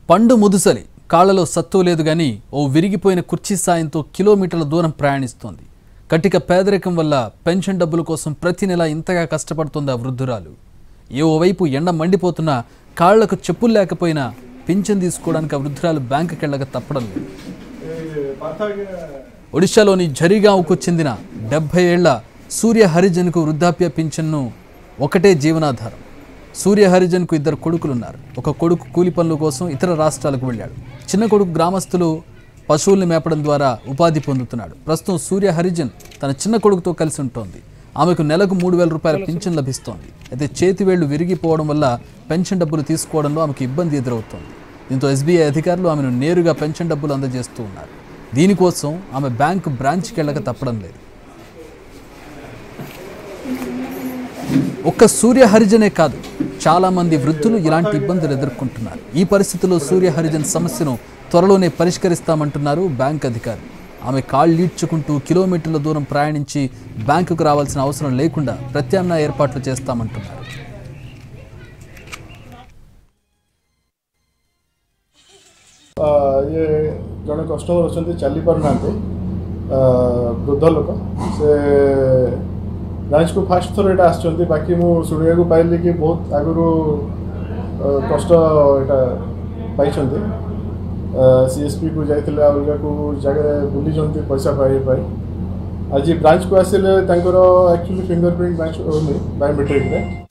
పండు ముదుసలి కాళ్లలో సత్తు లేదు గాని ఓ విరిగిపోయిన కుర్చీ సాయంతో కిలోమీటర్ల దూరం ప్రయాణిస్తోంది కటిక పేదరికం వల్ల పెన్షన్ డబ్బుల కోసం ప్రతి నెల ఇంతగా కష్టపడుతోంది ఆ వృద్ధురాలు ఏ ఓవైపు ఎండ మండిపోతున్నా కాళ్లకు చెప్పులు లేకపోయినా పింఛన్ తీసుకోవడానికి ఆ వృద్ధురాలు బ్యాంకుకి వెళ్ళక తప్పడం లేదు ఒడిశాలోని జరీగాంకు చెందిన డెబ్బై ఏళ్ల సూర్య హరిజన్కు వృద్ధాప్య పింఛన్ను ఒకటే జీవనాధారం సూర్య హరిజన్కు ఇద్దరు కొడుకులున్నారు ఒక కొడుకు కూలి పనుల కోసం ఇతర రాష్ట్రాలకు వెళ్ళాడు చిన్న కొడుకు గ్రామస్తులు పశువుల్ని మేపడం ద్వారా ఉపాధి పొందుతున్నాడు ప్రస్తుతం సూర్య హరిజన్ తన చిన్న కొడుకుతో కలిసి ఉంటోంది ఆమెకు నెలకు మూడు వేల రూపాయల పింఛన్ లభిస్తోంది అయితే చేతివేళ్లు విరిగిపోవడం వల్ల పెన్షన్ డబ్బులు తీసుకోవడంలో ఆమెకు ఇబ్బంది ఎదురవుతోంది దీంతో ఎస్బీఐ అధికారులు ఆమెను నేరుగా పెన్షన్ డబ్బులు అందజేస్తూ ఉన్నారు దీనికోసం ఆమె బ్యాంకు బ్రాంచ్కి వెళ్ళక తప్పడం లేదు ఒక్క సూర్య హరిజనే కాదు చాలా మంది వృద్ధులు ఇలాంటి ఇబ్బందులు ఎదుర్కొంటున్నారు ఈ పరిస్థితుల్లో సూర్య హరిజన్ సమస్యను త్వరలోనే పరిష్కరిస్తామంటున్నారు బ్యాంక్ అధికారులు ఆమె కాళ్ళు ఈడ్చుకుంటూ కిలోమీటర్ల దూరం ప్రయాణించి బ్యాంకుకు రావాల్సిన అవసరం లేకుండా ప్రత్యామ్నాయ ఏర్పాట్లు చేస్తామంటున్నారు ଆ, ଇଏ ଜଣେ କଷ୍ଟମର ଅଛନ୍ତି ଚାଲିପାରୁନାହାନ୍ତି ଆ, ବୃଦ୍ଧ ଲୋକ ସେ ବ୍ରାଞ୍ଚକୁ ଫାଷ୍ଟ ଥର ଏଇଟା ଆସିଛନ୍ତି ବାକି ମୁଁ ଶୁଣିବାକୁ ପାଇଲି କି ବହୁତ ଆଗରୁ ଆ, କଷ୍ଟ ଏଇଟା ପାଇଛନ୍ତି ସିଏସ୍ପିକୁ ଯାଇଥିଲେ ଅଲଗା କେଉଁ ଜାଗାରେ ବୁଲିଛନ୍ତି ପଇସା ପାଇବା ପାଇଁ ଆଜି ବ୍ରାଞ୍ଚକୁ ଆସିଲେ ତାଙ୍କର ଆକ୍ଚୁଆଲି ଫିଙ୍ଗର ପ୍ରିଣ୍ଟ ମ୍ୟାଚ୍ ହେଉନି ବାୟୋମେଟ୍ରିକ୍ରେ